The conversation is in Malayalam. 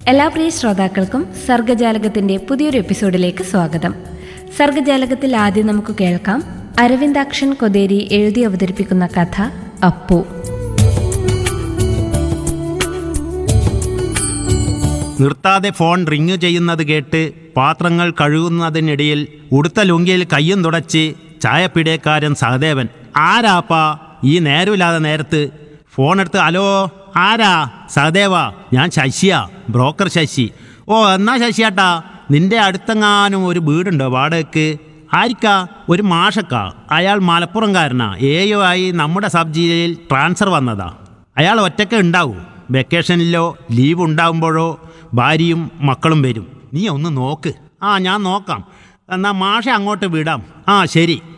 എല്ലാ പ്രിയ ശ്രോതാക്കൾക്കും സർഗജാലകത്തിന്റെ പുതിയൊരു എപ്പിസോഡിലേക്ക് സ്വാഗതം സർഗജാലകത്തിൽ ആദ്യം നമുക്ക് കേൾക്കാം അരവിന്ദാക്ഷൻ കൊതേരി എഴുതി അവതരിപ്പിക്കുന്ന കഥ അപ്പു നിർത്താതെ ഫോൺ റിങ് ചെയ്യുന്നത് കേട്ട് പാത്രങ്ങൾ കഴുകുന്നതിനിടയിൽ ഉടുത്ത ലുങ്കിയിൽ കയ്യും തുടച്ച് ചായപ്പിടേക്കാരൻ സഹദേവൻ ആരാപ്പാ ഈ നേരമില്ലാതെ നേരത്ത് ഫോൺ എടുത്ത് ഹലോ ആരാ സഹദേവ ഞാൻ ശശിയാ ബ്രോക്കർ ശശി ഓ എന്നാ ശശിയാട്ടാ നിന്റെ അടുത്തെങ്ങാനും ഒരു വീടുണ്ടോ വാടകയ്ക്ക് ആരിക്കാ ഒരു മാഷക്കാ അയാൾ മലപ്പുറംകാരനാ ഏയോ ആയി നമ്മുടെ സബ് ജില്ലയിൽ ട്രാൻസ്ഫർ വന്നതാ അയാൾ ഒറ്റയ്ക്ക് ഉണ്ടാവൂ വെക്കേഷനിലോ ലീവ് ഉണ്ടാകുമ്പോഴോ ഭാര്യയും മക്കളും വരും നീ ഒന്ന് നോക്ക് ആ ഞാൻ നോക്കാം എന്നാ മാഷ അങ്ങോട്ട് വിടാം ആ ശരി